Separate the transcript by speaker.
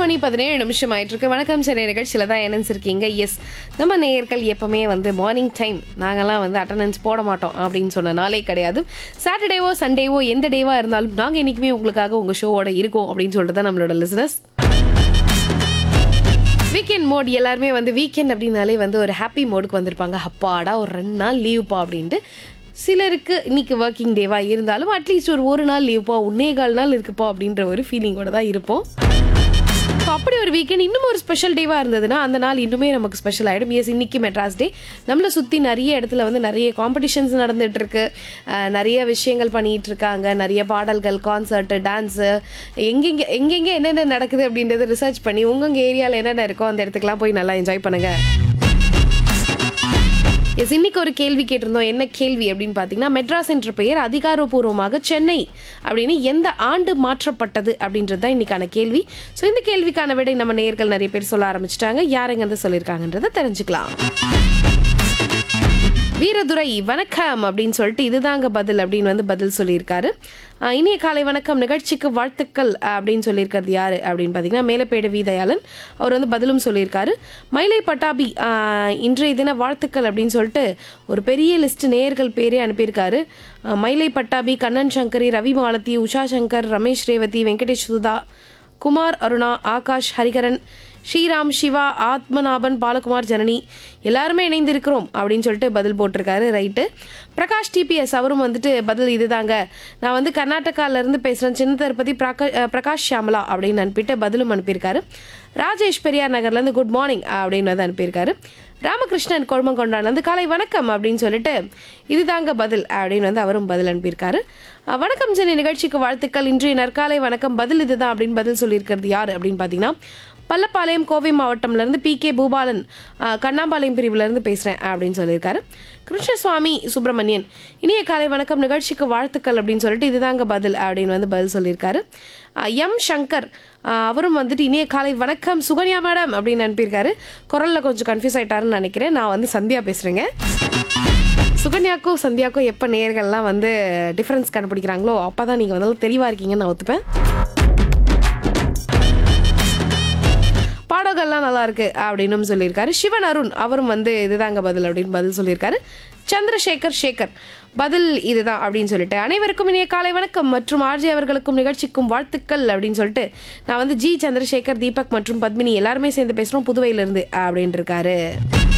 Speaker 1: மணி பதினேழு நிமிஷம் ஆயிட்டு இருக்கு வணக்கம் சென்னை நிகழ்ச்சியில் தான் இணைஞ்சிருக்கீங்க எஸ் நம்ம நேயர்கள் எப்பவுமே வந்து மார்னிங் டைம் நாங்கெல்லாம் வந்து அட்டண்டன்ஸ் போட மாட்டோம் அப்படின்னு சொன்ன நாளே கிடையாது சாட்டர்டேவோ சண்டேவோ எந்த டேவா இருந்தாலும் நாங்கள் என்றைக்குமே உங்களுக்காக உங்கள் ஷோவோட இருக்கோம் அப்படின்னு சொல்லிட்டு தான் நம்மளோட லிசனஸ் வீக்கெண்ட் மோட் எல்லாருமே வந்து வீக்கெண்ட் அப்படின்னாலே வந்து ஒரு ஹாப்பி மோடுக்கு வந்திருப்பாங்க அப்பாடா ஒரு ரெண்டு நாள் லீவுப்பா அப்படின்ட்டு சிலருக்கு இன்னைக்கு ஒர்க்கிங் டேவா இருந்தாலும் அட்லீஸ்ட் ஒரு ஒரு நாள் லீவுப்பா ஒன்னே கால் நாள் இருக்குப்பா அப்படின்ற ஒரு ஃபீலிங்கோட தான் இருப்போம் So, அப்படி ஒரு வீக்கெண்ட் இன்னும் ஒரு ஸ்பெஷல் டேவாக இருந்ததுன்னா அந்த நாள் இன்னுமே நமக்கு ஸ்பெஷல் ஆகிடும் எஸ் இன்னைக்கு மெட்ராஸ் டே நம்மளை சுற்றி நிறைய இடத்துல வந்து நிறைய காம்படிஷன்ஸ் நடந்துட்டு இருக்கு அஹ், நிறைய விஷயங்கள் பண்ணிட்டு இருக்காங்க நிறைய பாடல்கள் கான்சர்ட்டு டான்ஸு எங்கெங்கே எங்கெங்கே என்னென்ன நடக்குது அப்படின்றத ரிசர்ச் பண்ணி உங்கள் ஏரியாவில் என்னென்ன இருக்கோ அந்த இடத்துக்குலாம் போய் நல்லா என்ஜாய் பண்ணுங்க எஸ் இன்னைக்கு ஒரு கேள்வி கேட்டிருந்தோம் என்ன கேள்வி அப்படின்னு பார்த்தீங்கன்னா மெட்ராஸ் என்ற பெயர் அதிகாரப்பூர்வமாக சென்னை அப்படின்னு எந்த ஆண்டு மாற்றப்பட்டது அப்படின்றது தான் இன்னைக்கான கேள்வி ஸோ இந்த கேள்விக்கான விடை நம்ம நேயர்கள் நிறைய பேர் சொல்ல ஆரம்பிச்சிட்டாங்க யாருங்க வந்து சொல்லியிருக்காங்கன்றதை தெரிஞ்சுக்கலாம் வீரதுரை வணக்கம் அப்படின்னு சொல்லிட்டு இதுதாங்க பதில் அப்படின்னு வந்து பதில் சொல்லியிருக்காரு ஆஹ் இனிய காலை வணக்கம் நிகழ்ச்சிக்கு வாழ்த்துக்கள் அப்படின்னு சொல்லியிருக்கிறது யாரு அப்படின்னு பார்த்தீங்கன்னா மேலப்பேடு வி தயாளன் அவர் வந்து பதிலும் சொல்லியிருக்காரு மயிலை பட்டாபி ஆஹ் இன்றைய தின வாழ்த்துக்கள் அப்படின்னு சொல்லிட்டு ஒரு பெரிய லிஸ்ட் நேயர்கள் பேரே அனுப்பியிருக்காரு ஆஹ் மயிலை பட்டாபி கண்ணன் சங்கரி ரவி மாலதி உஷா சங்கர் ரமேஷ் ரேவதி வெங்கடேஷ் சுதா குமார் அருணா ஆகாஷ் ஹரிகரன் ஸ்ரீராம் சிவா ஆத்மநாபன் பாலகுமார் ஜனனி எல்லாருமே இணைந்திருக்கிறோம் அப்படின்னு சொல்லிட்டு பதில் போட்டிருக்காரு ரைட்டு பிரகாஷ் டிபிஎஸ் அவரும் வந்துட்டு பதில் இதுதாங்க நான் வந்து கர்நாடகால இருந்து பேசுகிறேன் சின்ன திருப்பதி பிரகா அஹ் பிரகாஷ் ஷியாமலா அப்படின்னு அனுப்பிட்டு பதிலும் அனுப்பியிருக்காரு ராஜேஷ் பெரியார் நகர்லேருந்து குட் மார்னிங் அப்படின்னு வந்து அனுப்பியிருக்காரு ராமகிருஷ்ணன் கொழுமங்கொண்டான்லேருந்து காலை வணக்கம் அப்படின்னு சொல்லிட்டு இதுதாங்க பதில் அப்படின்னு வந்து அவரும் பதில் அனுப்பியிருக்காரு அஹ் வணக்கம் சென்னை நிகழ்ச்சிக்கு வாழ்த்துக்கள் இன்றைய நற்காலை வணக்கம் பதில் இதுதான் அப்படின்னு பதில் சொல்லியிருக்கிறது யார் அப்படின்னு பார்த்தீங்கன்னா பள்ளப்பாளையம் கோவை மாவட்டம்லேருந்து பி கே பூபாலன் அஹ், கண்ணாம்பாளையம் பிரிவுலேருந்து பேசுகிறேன் அப்படின்னு சொல்லியிருக்காரு கிருஷ்ணசுவாமி சுப்பிரமணியன் இனிய காலை வணக்கம் நிகழ்ச்சிக்கு வாழ்த்துக்கள் அப்படின்னு சொல்லிட்டு இதுதாங்க பதில் அப்படின்னு வந்து பதில் சொல்லியிருக்காரு அஹ், எம் சங்கர் அஹ், அவரும் வந்துட்டு இனிய காலை வணக்கம் சுகன்யா மேடம் அப்படின்னு அனுப்பியிருக்காரு குரலில் கொஞ்சம் கன்ஃபியூஸ் ஆயிட்டாருன்னு நினைக்கிறேன் நான் வந்து சந்தியா பேசுகிறேங்க சுகன்யாக்கும் சந்தியாக்கும் எப்போ நேர்கள்லாம் வந்து டிஃப்ரென்ஸ் கண்டுபிடிக்கிறாங்களோ அப்போ தான் நீங்கள் வந்து தெளிவாக இருக்கீங்கன்னு நான் ஒத்துப்பேன் பாடல்கள்லாம் நல்லா இருக்கு அப்படின்னு சொல்லியிருக்காரு சிவன் அருண் அவரும் வந்து இதுதாங்க பதில் அப்படின்னு பதில் சொல்லியிருக்காரு சந்திரசேகர் சேகர் பதில் இதுதான் அப்படின்னு சொல்லிட்டு அனைவருக்கும் இனிய காலை வணக்கம் மற்றும் ஆர்ஜி அவர்களுக்கும் நிகழ்ச்சிக்கும் வாழ்த்துக்கள் அப்படின்னு சொல்லிட்டு நான் வந்து ஜி சந்திரசேகர் தீபக் மற்றும் பத்மினி எல்லாருமே சேர்ந்து பேசுகிறோம் புதுவையிலேருந்து அப்படின்னு இருக்காரு